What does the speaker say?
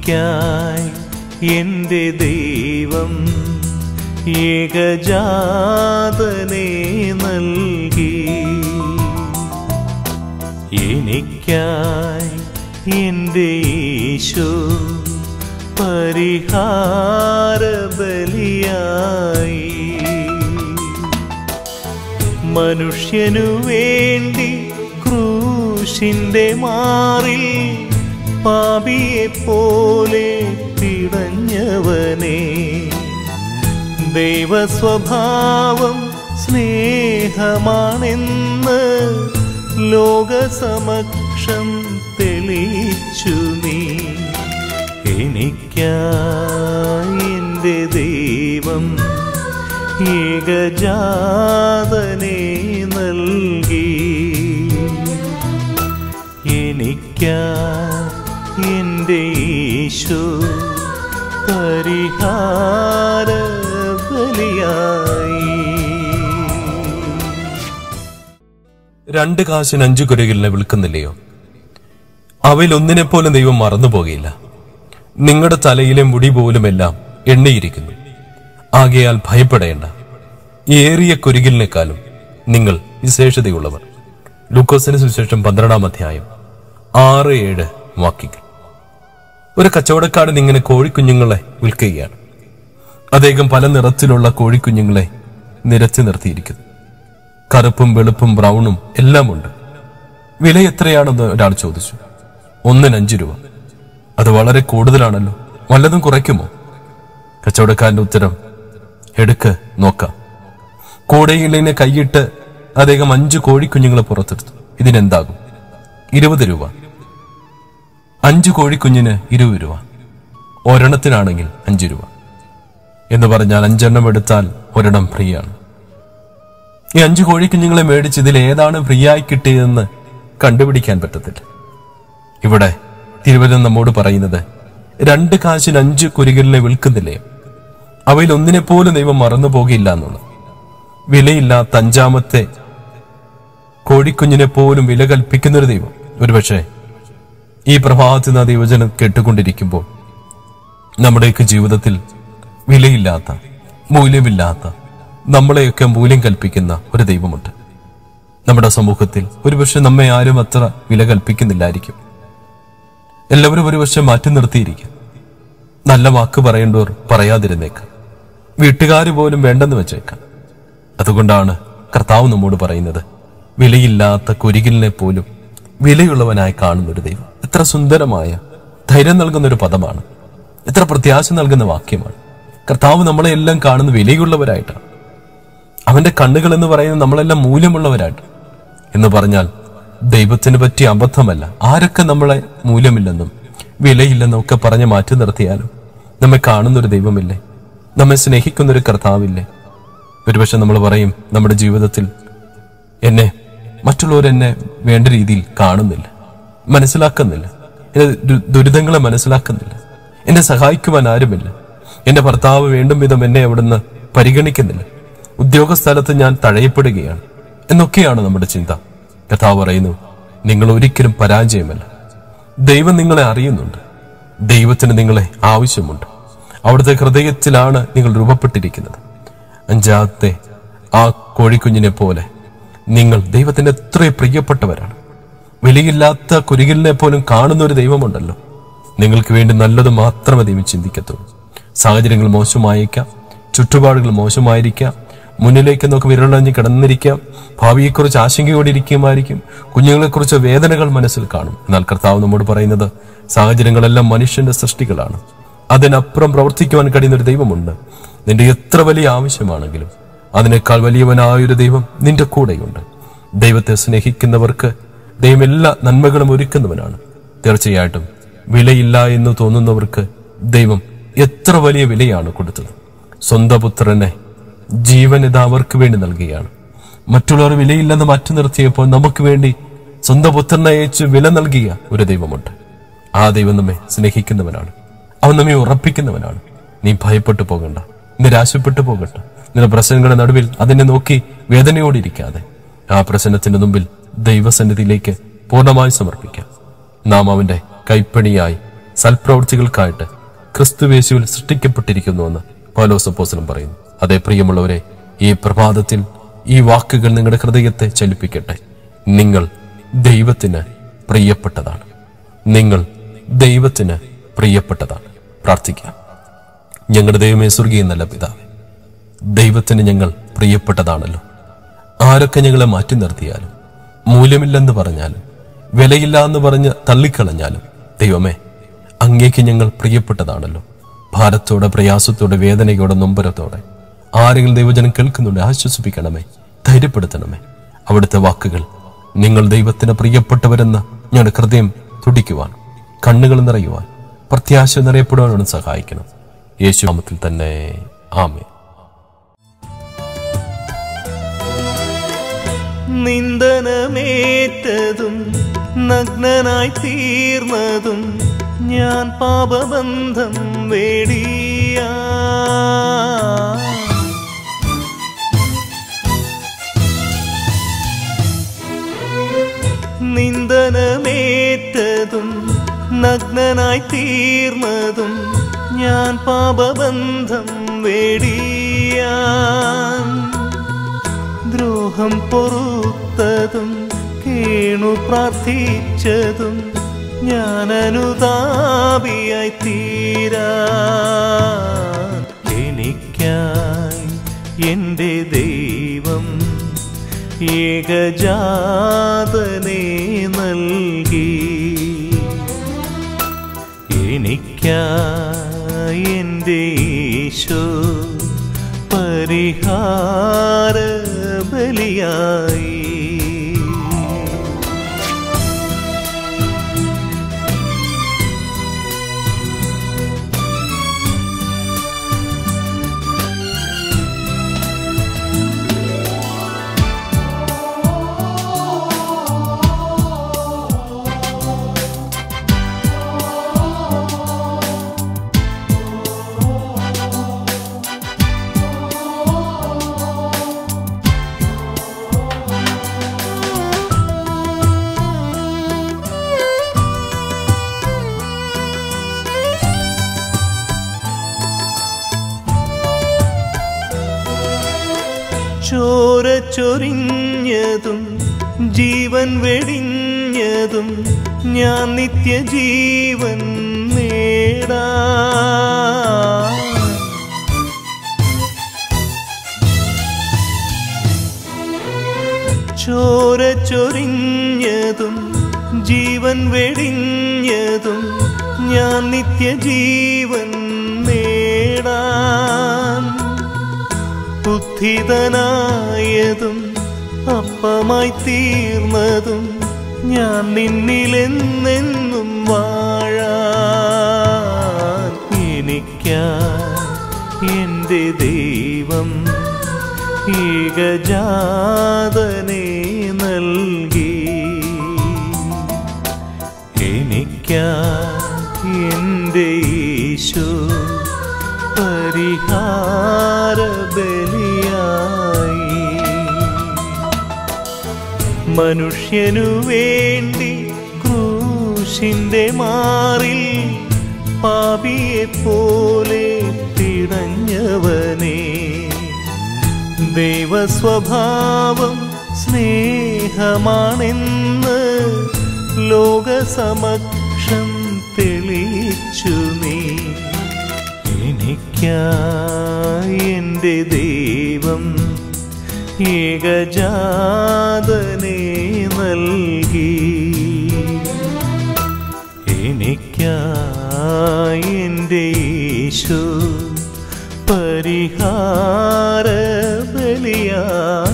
എനിക്കായി എൻ്റെ ദൈവം ഏകജാതനെ നൽകി എനിക്കായി എൻ്റെ ഈശോ പരിഹാര ബലിയായി മനുഷ്യനു വേണ്ടി ക്രൂശിന്റെ മാറിൽ പാപിയെ പോലെ പിടഞ്ഞവനെ ദൈവസ്വഭാവം സ്നേഹമാണെന്ന് ലോകസമക്ഷം തെളിയിച്ചു നീ എനിക്കായി എൻ്റെ ദൈവം ഏകജാതനെ നൽകി എനിക്കാ എൻ്റെ ഈശോ പരിഹാര ബലിയായി രണ്ട് കാശിന് അഞ്ചു കുരകിലിനെ വിൽക്കുന്നില്ലയോ അവയിൽ ഒന്നിനെ പോലും ദൈവം മറന്നുപോകയില്ല നിങ്ങളുടെ തലയിലെ മുടി പോലുമെല്ലാം എണ്ണിയിരിക്കുന്നു ആകയാൽ ഭയപ്പെടേണ്ട ഏറിയ കുരുകിലിനേക്കാളും നിങ്ങൾ വിശേഷതയുള്ളവർ ലൂക്കോസിന് സുവിശേഷം പന്ത്രണ്ടാം അധ്യായം ആറ് ഏഴ് വാക്യങ്ങൾ ഒരു കച്ചവടക്കാരൻ ഇങ്ങനെ കോഴിക്കുഞ്ഞുങ്ങളെ വിൽക്കുകയാണ് അദ്ദേഹം പല നിറത്തിലുള്ള കോഴിക്കുഞ്ഞുങ്ങളെ നിരത്തി നിർത്തിയിരിക്കുന്നു കറുപ്പും വെളുപ്പും ബ്രൗണും എല്ലാം ഉണ്ട് വില എത്രയാണെന്ന് ഒരാൾ ചോദിച്ചു ഒന്നിന് അഞ്ചു രൂപ അത് വളരെ കൂടുതലാണല്ലോ വല്ലതും കുറയ്ക്കുമോ കച്ചവടക്കാരന്റെ ഉത്തരം എടുക്ക് നോക്കാം കൂടയിലിനെ കൈയിട്ട് അദ്ദേഹം അഞ്ചു കോഴിക്കുഞ്ഞുങ്ങളെ പുറത്തെടുത്തു ഇതിനെന്താകും ഇരുപത് രൂപ അഞ്ചു കോഴിക്കുഞ്ഞിന് ഇരുപത് രൂപ ഒരെണ്ണത്തിനാണെങ്കിൽ അഞ്ചു രൂപ എന്ന് പറഞ്ഞാൽ അഞ്ചെണ്ണം എടുത്താൽ ഒരെണ്ണം ഫ്രീ ആണ് ഈ അഞ്ചു കോഴിക്കുഞ്ഞുങ്ങളെ മേടിച്ച് ഇതിൽ ഏതാണ് ഫ്രീ ആയി കിട്ടിയതെന്ന് കണ്ടുപിടിക്കാൻ പറ്റത്തില്ല ഇവിടെ തിരുവല്ലം നമ്മോട് പറയുന്നത് രണ്ട് കാശിന് അഞ്ച് കുരികളിനെ വിൽക്കുന്നില്ലേ അവയിൽ ഒന്നിനെ പോലും ദൈവം മറന്നു പോകില്ല എന്നുള്ളത് വിലയില്ലാത്ത അഞ്ചാമത്തെ കോഴിക്കുഞ്ഞിനെ പോലും വില കൽപ്പിക്കുന്ന ഒരു ദൈവം ഒരുപക്ഷെ ഈ പ്രഭാതത്തിൽ നിന്ന് ആ ദൈവജനം കേട്ടുകൊണ്ടിരിക്കുമ്പോൾ നമ്മുടെയൊക്കെ ജീവിതത്തിൽ വിലയില്ലാത്ത മൂല്യമില്ലാത്ത നമ്മളെയൊക്കെ മൂല്യം കൽപ്പിക്കുന്ന ഒരു ദൈവമുണ്ട് നമ്മുടെ സമൂഹത്തിൽ ഒരുപക്ഷെ നമ്മെ ആരും അത്ര വില കൽപ്പിക്കുന്നില്ലായിരിക്കും എല്ലാവരും ഒരുപക്ഷെ മാറ്റി നിർത്തിയിരിക്കും നല്ല വാക്ക് പറയേണ്ടവർ പറയാതിരുന്നേക്കാം വീട്ടുകാർ പോലും വേണ്ടെന്ന് വെച്ചേക്കാം അതുകൊണ്ടാണ് കർത്താവ് നമ്മോട് പറയുന്നത് വിലയില്ലാത്ത കുരികിലിനെ പോലും വിലയുള്ളവനായി കാണുന്ന ഒരു ദൈവം എത്ര സുന്ദരമായ ധൈര്യം നൽകുന്ന ഒരു പദമാണ് എത്ര പ്രത്യാശ നൽകുന്ന വാക്യമാണ് കർത്താവ് നമ്മളെ എല്ലാം കാണുന്ന വിലയുള്ളവരായിട്ടാണ് അവന്റെ കണ്ണുകൾ എന്ന് പറയുന്നത് നമ്മളെല്ലാം മൂല്യമുള്ളവരായിട്ട് എന്ന് പറഞ്ഞാൽ ദൈവത്തിന് പറ്റിയ അബദ്ധമല്ല ആരൊക്കെ നമ്മളെ മൂല്യമില്ലെന്നും വിലയില്ലെന്നും ഒക്കെ പറഞ്ഞ് മാറ്റി നിർത്തിയാലും നമ്മെ കാണുന്നൊരു ദൈവമില്ലേ നമ്മെ സ്നേഹിക്കുന്നൊരു കർത്താവില്ലേ ഒരുപക്ഷെ നമ്മൾ പറയും നമ്മുടെ ജീവിതത്തിൽ എന്നെ മറ്റുള്ളവർ എന്നെ വേണ്ട രീതിയിൽ കാണുന്നില്ല മനസ്സിലാക്കുന്നില്ല എന്റെ ദു- ദുരിതങ്ങളെ മനസ്സിലാക്കുന്നില്ല എന്നെ സഹായിക്കുവാൻ ആരുമില്ല എന്റെ ഭർത്താവ് വേണ്ടും വിധം എന്നെ അവിടുന്ന് പരിഗണിക്കുന്നില്ല ഉദ്യോഗസ്ഥലത്ത് ഞാൻ തഴയപ്പെടുകയാണ് എന്നൊക്കെയാണ് നമ്മുടെ ചിന്ത കഥാവ് പറയുന്നു നിങ്ങൾ ഒരിക്കലും പരാജയമല്ല ദൈവം നിങ്ങളെ അറിയുന്നുണ്ട് ദൈവത്തിന് നിങ്ങളെ ആവശ്യമുണ്ട് അവിടുത്തെ ഹൃദയത്തിലാണ് നിങ്ങൾ രൂപപ്പെട്ടിരിക്കുന്നത് അഞ്ചാമത്തെ ആ കോഴിക്കുഞ്ഞിനെ പോലെ നിങ്ങൾ ദൈവത്തിന്റെ എത്ര പ്രിയപ്പെട്ടവരാണ് വിലയില്ലാത്ത കുരികിലിനെ പോലും കാണുന്ന ഒരു ദൈവമുണ്ടല്ലോ നിങ്ങൾക്ക് വേണ്ടി നല്ലത് മാത്രമേ ദൈവം ചിന്തിക്കത്തുള്ളൂ സാഹചര്യങ്ങൾ മോശമായേക്കാം ചുറ്റുപാടുകൾ മോശമായിരിക്കാം മുന്നിലേക്ക് നോക്കി വിരളഞ്ഞ് കിടന്നിരിക്കാം ഭാവിയെക്കുറിച്ച് ആശങ്കയോടെ ഇരിക്കുമായിരിക്കും കുഞ്ഞുങ്ങളെക്കുറിച്ച് വേദനകൾ മനസ്സിൽ കാണും എന്നാൽ കർത്താവ് നമ്മോട് പറയുന്നത് സാഹചര്യങ്ങളെല്ലാം മനുഷ്യന്റെ സൃഷ്ടികളാണ് അതിനപ്പുറം പ്രവർത്തിക്കുവാൻ കഴിയുന്ന ഒരു ദൈവമുണ്ട് നിന്റെ എത്ര വലിയ ആവശ്യമാണെങ്കിലും അതിനേക്കാൾ വലിയവനായൊരു ദൈവം നിന്റെ കൂടെയുണ്ട് ദൈവത്തെ സ്നേഹിക്കുന്നവർക്ക് ദൈവം എല്ലാ നന്മകളും ഒരുക്കുന്നവനാണ് തീർച്ചയായിട്ടും വിലയില്ല എന്ന് തോന്നുന്നവർക്ക് ദൈവം എത്ര വലിയ വിലയാണ് കൊടുത്തത് സ്വന്തം പുത്രനെ ജീവൻ ഇത് അവർക്ക് വേണ്ടി നൽകുകയാണ് മറ്റുള്ളവർ വിലയില്ലെന്ന് മാറ്റി നിർത്തിയപ്പോൾ നമുക്ക് വേണ്ടി സ്വന്തം പുത്രനെ അയച്ച് വില നൽകിയ ഒരു ദൈവമുണ്ട് ആ ദൈവം നമ്മെ സ്നേഹിക്കുന്നവനാണ് അവൻ നമ്മെ ഉറപ്പിക്കുന്നവനാണ് നീ ഭയപ്പെട്ടു പോകണ്ട നിരാശപ്പെട്ടു പോകണ്ട നിന്റെ പ്രശ്നങ്ങളുടെ നടുവിൽ അതിനെ നോക്കി വേദനയോടിരിക്കാതെ ആ പ്രശ്നത്തിന്റെ മുമ്പിൽ ദൈവസന്നിധിയിലേക്ക് പൂർണ്ണമായി സമർപ്പിക്കാം നാം അവന്റെ കൈപ്പണിയായി സൽപ്രവൃത്തികൾക്കായിട്ട് ക്രിസ്തുവേശുവിൽ സൃഷ്ടിക്കപ്പെട്ടിരിക്കുന്നുവെന്ന് പൗലോസപ്പോസനം പറയുന്നു അതേ പ്രിയമുള്ളവരെ ഈ പ്രഭാതത്തിൽ ഈ വാക്കുകൾ നിങ്ങളുടെ ഹൃദയത്തെ ചലിപ്പിക്കട്ടെ നിങ്ങൾ ദൈവത്തിന് പ്രിയപ്പെട്ടതാണ് നിങ്ങൾ ദൈവത്തിന് പ്രിയപ്പെട്ടതാണ് പ്രാർത്ഥിക്കാം ഞങ്ങളുടെ ദൈവമേ സ്വർഗീയ നല്ല പിതാവേ ദൈവത്തിന് ഞങ്ങൾ പ്രിയപ്പെട്ടതാണല്ലോ ആരൊക്കെ ഞങ്ങളെ മാറ്റി നിർത്തിയാലും മൂല്യമില്ലെന്ന് പറഞ്ഞാലും വിലയില്ല എന്ന് പറഞ്ഞ് തള്ളിക്കളഞ്ഞാലും ദൈവമേ അങ്ങേക്ക് ഞങ്ങൾ പ്രിയപ്പെട്ടതാണല്ലോ ഭാരത്തോടെ പ്രയാസത്തോടെ വേദനയോടെ നൊമ്പരത്തോടെ ആരെങ്കിലും ദൈവജനം കേൾക്കുന്നുണ്ട് ആശ്വസിപ്പിക്കണമേ ധൈര്യപ്പെടുത്തണമേ അവിടുത്തെ വാക്കുകൾ നിങ്ങൾ ദൈവത്തിന് പ്രിയപ്പെട്ടവരെന്ന് ഞങ്ങളുടെ ഹൃദയം തുടിക്കുവാൻ കണ്ണുകൾ നിറയുവാൻ പ്രത്യാശ നിറയപ്പെടുവാനാണ് സഹായിക്കണം യേശു നാമത്തിൽ തന്നെ ആമേ നിന്ദനമേറ്റതും നഗ്നനായി തീർന്നതും ഞാൻ പാപബന്ധം വേടിയ നിന്ദനമേറ്റതും നഗ്നനായി തീർന്നതും ഞാൻ പാപബന്ധം വേടിയാൻ ദ്രോഹം പൊറുത്തതും കേണു പ്രാർത്ഥിച്ചതും ഞാൻ അനുതാപിയായി തീരാ എനിക്കായി എൻ്റെ ദൈവം ഏകജാതനെ നൽകി എനിക്കായി എൻ്റെ ഈശോ പരിഹാര ബലിയായി ചോര ചൊരിഞ്ഞതും ജീവൻ വെടിഞ്ഞതും ഞാൻ നിത്യജീവൻ നേടാ ചോര ചൊരിഞ്ഞതും ജീവൻ വെടിഞ്ഞതും ഞാൻ നിത്യജീവൻ നേടാൻ ബുദ്ധിതനായതും അപ്പമായി തീർന്നതും ഞാൻ നിന്നിലെന്നെന്നും വാഴാൻ എനിക്കാ എൻ്റെ ദൈവം ഏകജാതനെ നൽകി എനിക്കാ എൻ്റെ ഈശോ പരിഹാര ബലിയായി മനുഷ്യനു വേണ്ടി ക്രൂശിന്റെ മാറിൽ പാപിയെ പോലെ പിടഞ്ഞവനെ ദൈവസ്വഭാവം സ്നേഹമാണെന്ന് ലോകസമക്ഷം തെളിയിച്ചു നീ എനിക്കായി എൻ്റെ ദൈവം ഏകജാതനെ നൽകി എനിക്കായി എൻ്റെ ഈശോ പരിഹാര ബലിയായി